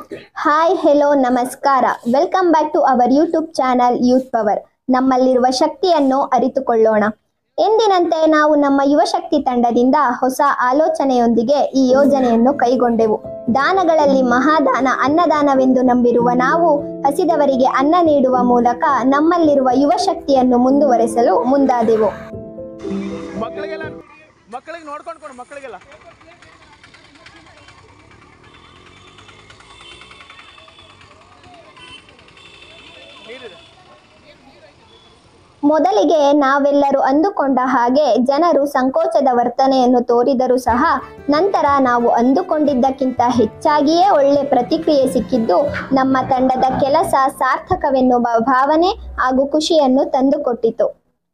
Hi hello ನಮಸ್ಕಾರ welcome back to our YouTube channel Youth Power ನಮ್ಮಲ್ಲಿರುವ ಶಕ್ತಿಯನ್ನು ಅರಿತುಕೊಳ್ಳೋಣ ಎಂದಿನಂತೆ ನಾವು ನಮ್ಮ ಯುವಶಕ್ತಿ ತಂಡದಿಂದ ಹೊಸ ಆಲೋಚನೆಯೊಂದಿಗೆ ಈ ಯೋಜನೆಯನ್ನು ಕೈಗೊಂಡೆವು ದಾನಗಳಲ್ಲಿ ಮಹಾದಾನ ಅನ್ನದಾನವೆಂದು ನಂಬಿರುವ ನಾವು ಹಸಿದವರಿಗೆ ಅನ್ನ ನೀಡುವ ಮೂಲಕ ನಮ್ಮಲ್ಲಿರುವ ಯುವಶಕ್ತಿಯನ್ನು ಮುಂದುವರೆಸಲು ಮುಂದಾದೆವು ಮಕ್ಕಳಿಗೆಲ್ಲ ಮಕ್ಕಳಿಗೆ ನೋಡ್ಕೊಂಡು ಕೊಡು ಮಕ್ಕಳಿಗೆಲ್ಲ ನೀರಿದೆ ಮೊದಲಿಗೆ ನಾವೆಲ್ಲರೂ ಅಂದುಕೊಂಡ ಹಾಗೆ ಜನರು ಸಂಕೋಚದ ವರ್ತನೆಯನ್ನು ತೋರಿದರೂ ಸಹ ನಂತರ ನಾವು ಅಂದುಕೊಂಡಿದ್ದಕ್ಕಿಂತ ಹೆಚ್ಚಾಗಿಯೇ ಒಳ್ಳೆ ಪ್ರತಿಕ್ರಿಯೆ ಸಿಕ್ಕಿದ್ದು ನಮ್ಮ ತಂಡದ ಕೆಲಸ ಸಾರ್ಥಕವೆನ್ನುವ ಭಾವನೆ ಹಾಗೂ ಖುಷಿಯನ್ನು ತಂದುಕೊಟ್ಟಿತು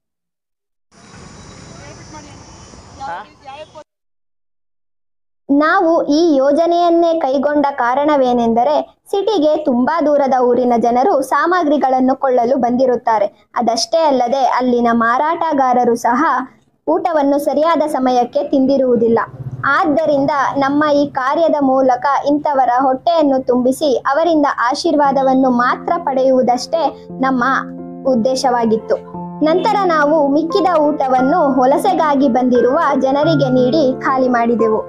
ನಾವು ಈ ಯೋಜನೆಯನ್ನೇ ಕೈಗೊಂಡ ಕಾರಣವೇನೆಂದರೆ ಸಿಟಿಗೆ ತುಂಬಾ ದೂರದ ಊರಿನ ಜನರು ಸಾಮಗ್ರಿಗಳನ್ನು ಕೊಳ್ಳಲು ಬಂದಿರುತ್ತಾರೆ ಅದಷ್ಟೇ ಅಲ್ಲದೆ ಅಲ್ಲಿನ ಮಾರಾಟಗಾರರು ಸಹ ಊಟವನ್ನು ಸರಿಯಾದ ಸಮಯಕ್ಕೆ ತಿಂದಿರುವುದಿಲ್ಲ ಆದ್ದರಿಂದ ನಮ್ಮ ಈ ಕಾರ್ಯದ ಮೂಲಕ ಇಂಥವರ ಹೊಟ್ಟೆಯನ್ನು ತುಂಬಿಸಿ ಅವರಿಂದ ಆಶೀರ್ವಾದವನ್ನು ಮಾತ್ರ ಪಡೆಯುವುದಷ್ಟೇ ನಮ್ಮ ಉದ್ದೇಶವಾಗಿತ್ತು ನಂತರ ನಾವು ಮಿಕ್ಕಿದ ಊಟವನ್ನು ವಲಸೆಗಾಗಿ ಬಂದಿರುವ ಜನರಿಗೆ ನೀಡಿ ಖಾಲಿ ಮಾಡಿದೆವು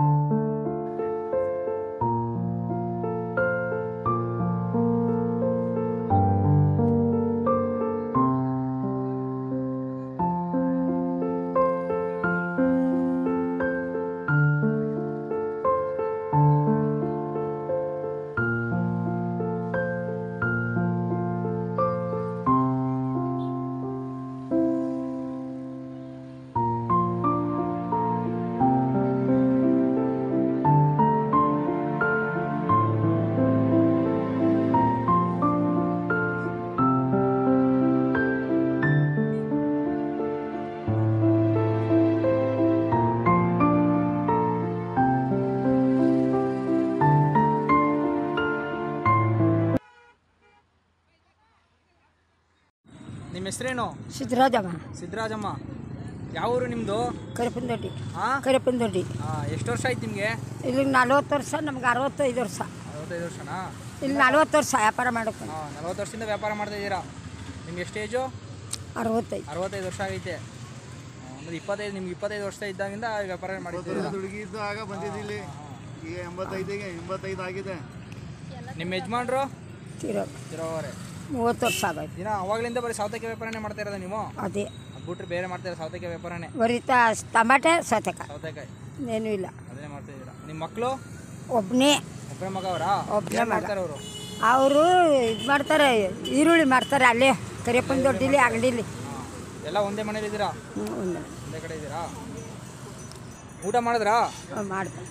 ನಿಮ್ಮ ಹೆಸರೇನು ಸಿದ್ದರಾಜಮ್ಮ ಸಿದ್ದರಾಜಮ್ಮ ಯಾವ ಊರು ನಿಮ್ಮದು ಕರಿಪನದೊಡ್ಡಿ ಹಾಂ ಕರಿಪನದೊಡ್ಡಿ ಎಷ್ಟು ವರ್ಷ ಆಯ್ತು ನಿಮಗೆ ಇಲ್ಲಿ ನಲ್ವತ್ತು ವರ್ಷ ನಮ್ಗೆ ಅರವತ್ತೈದು ವರ್ಷ ಅರವತ್ತೈದು ವರ್ಷನಾ ಇಲ್ಲಿ ನಲ್ವತ್ತು ವರ್ಷ ವ್ಯಾಪಾರ ಮಾಡೋಕೆ ಹಾಂ ನಲ್ವತ್ತು ವರ್ಷದಿಂದ ವ್ಯಾಪಾರ ಮಾಡ್ತಾ ಇದ್ದೀರಾ ನಿಮ್ಗೆ ಎಷ್ಟು ಏಜು ಅರವತ್ತೈದು ಅರವತ್ತೈದು ವರ್ಷ ಆಗೈತೆ ಒಂದು ಇಪ್ಪತ್ತೈದು ನಿಮ್ಗೆ ಇಪ್ಪತ್ತೈದು ವರ್ಷ ಇದ್ದಾಗಿಂದ ವ್ಯಾಪಾರ ಮಾಡಿದ್ದೀರಾ ಹುಡುಗಿದ್ದಾಗ ಬಂದಿದ್ದಿಲ್ಲಿ ಈಗ ಎಂಬತ್ತೈದಿಗೆ ಎಂಬತ್ತೈದು ಆಗಿದೆ ನಿಮ್ಮ ಯಜಮಾನ್ರು ತೀರೋ ಇರೋವರೆ ಮೂವತ್ತು ವರ್ಷ ಆಗೋಯ್ತು ದಿನ ಅವಾಗಲಿಂದ ಬರೀ ಸೌತೆಕಾಯಿ ವ್ಯಾಪಾರನೇ ಮಾಡ್ತಾ ಇರೋದು ನೀವು ಅದೇ ಅದು ಬಿಟ್ರೆ ಬೇರೆ ಮಾಡ್ತಾ ಸೌತೆಕಾಯಿ ವ್ಯಾಪಾರನೇ ಬರೀತಾ ಟಮಾಟೆ ಸೌತೆಕಾಯಿ ಸೌತೆಕಾಯಿ ಏನೂ ಇಲ್ಲ ಅದನ್ನೇ ಮಾಡ್ತಾ ಇದ್ದೀರಾ ನಿಮ್ಮ ಮಕ್ಕಳು ಒಬ್ಬನೇ ಒಬ್ಬರೇ ಮಗ ಅವರಾ ಒಬ್ನೇ ಏನ್ ಮಗ. ಮಾಡ್ತಾರೆ ಅವರು ಅವರು ಇದು ಮಾಡ್ತಾರೆ ಈರುಳ್ಳಿ ಮಾಡ್ತಾರೆ ಅಲ್ಲೇ ಕರಿಪನದೊಡ್ಡಿಲಿ ಅಂಗಡಿಲಿ ಎಲ್ಲ ಒಂದೇ ಮನೇಲಿ ಇದ್ದೀರಾ ಹ್ಞೂ ಒಂದು ಒಂದೇ ಕಡೆ ಇದ್ದೀರಾ ಊಟ ಮಾಡಿದ್ರಾ ಮಾಡ್ತಾರೆ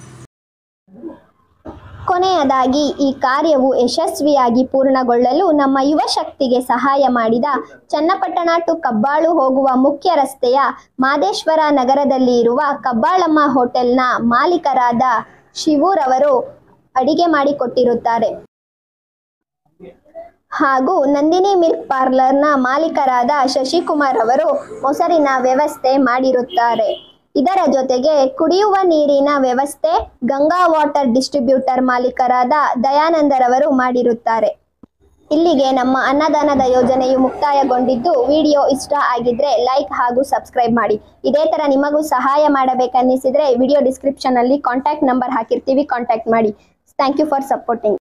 ಕೊನೆಯದಾಗಿ ಈ ಕಾರ್ಯವು ಯಶಸ್ವಿಯಾಗಿ ಪೂರ್ಣಗೊಳ್ಳಲು ನಮ್ಮ ಯುವ ಶಕ್ತಿಗೆ ಸಹಾಯ ಮಾಡಿದ ಚನ್ನಪಟ್ಟಣ ಟು ಕಬ್ಬಾಳು ಹೋಗುವ ಮುಖ್ಯ ರಸ್ತೆಯ ಮಾದೇಶ್ವರ ನಗರದಲ್ಲಿ ಇರುವ ಕಬ್ಬಾಳಮ್ಮ ಹೋಟೆಲ್ನ ಮಾಲೀಕರಾದ ಶಿವೂರವರು ಅಡಿಗೆ ಮಾಡಿಕೊಟ್ಟಿರುತ್ತಾರೆ ಹಾಗೂ ನಂದಿನಿ ಮಿಲ್ಕ್ ಪಾರ್ಲರ್ನ ಮಾಲೀಕರಾದ ಶಶಿಕುಮಾರ್ ಅವರು ಮೊಸರಿನ ವ್ಯವಸ್ಥೆ ಮಾಡಿರುತ್ತಾರೆ ಇದರ ಜೊತೆಗೆ ಕುಡಿಯುವ ನೀರಿನ ವ್ಯವಸ್ಥೆ ಗಂಗಾ ವಾಟರ್ ಡಿಸ್ಟ್ರಿಬ್ಯೂಟರ್ ಮಾಲೀಕರಾದ ದಯಾನಂದರವರು ಮಾಡಿರುತ್ತಾರೆ ಇಲ್ಲಿಗೆ ನಮ್ಮ ಅನ್ನದಾನದ ಯೋಜನೆಯು ಮುಕ್ತಾಯಗೊಂಡಿದ್ದು ವಿಡಿಯೋ ಇಷ್ಟ ಆಗಿದ್ರೆ ಲೈಕ್ ಹಾಗೂ ಸಬ್ಸ್ಕ್ರೈಬ್ ಮಾಡಿ ಇದೇ ತರ ನಿಮಗೂ ಸಹಾಯ ಮಾಡಬೇಕನ್ನಿಸಿದ್ರೆ ವಿಡಿಯೋ ಡಿಸ್ಕ್ರಿಪ್ಷನ್ ಅಲ್ಲಿ ಕಾಂಟ್ಯಾಕ್ಟ್ ನಂಬರ್ ಹಾಕಿರ್ತೀವಿ ಕಾಂಟ್ಯಾಕ್ಟ್ ಮಾಡಿ ಥ್ಯಾಂಕ್ ಯು ಫಾರ್ ಸಪೋರ್ಟಿಂಗ್